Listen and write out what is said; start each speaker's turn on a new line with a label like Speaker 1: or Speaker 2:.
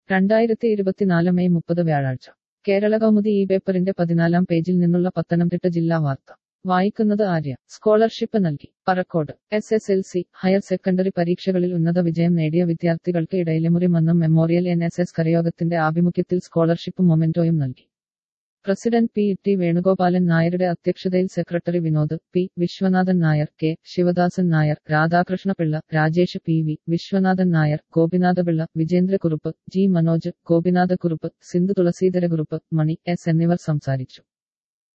Speaker 1: രണ്ടായിരത്തി ഇരുപത്തിനാല് മെയ് മുപ്പത് വ്യാഴാഴ്ച കേരള കൗമുദി ഈ പേപ്പറിന്റെ പതിനാലാം പേജിൽ നിന്നുള്ള പത്തനംതിട്ട ജില്ലാ വാർത്ത വായിക്കുന്നത് ആര്യ സ്കോളർഷിപ്പ് നൽകി Parakode S S L C higher secondary പരീക്ഷകളിൽ ഉന്നത വിജയം നേടിയ വിദ്യാർത്ഥികൾക്ക് ഇടയിലെമുറി Mannam memorial N S S കരയോഗത്തിന്റെ ആഭിമുഖ്യത്തിൽ സ്കോളർഷിപ്പ് മൊമെന്റോയും നൽകി പ്രസിഡന്റ് പി ടി വേണുഗോപാലൻ നായരുടെ അധ്യക്ഷതയിൽ secretary Vinod P Viswanathan Nair K Sivadasan Nair Radhakrishnapillai Rajesh P V Viswanathan Nair Gopinathapillai Vijendrakurup G Manoj Gopinathakurup Sindhu Thulaseedharakurup Mani S എന്നിവർ സംസാരിച്ചു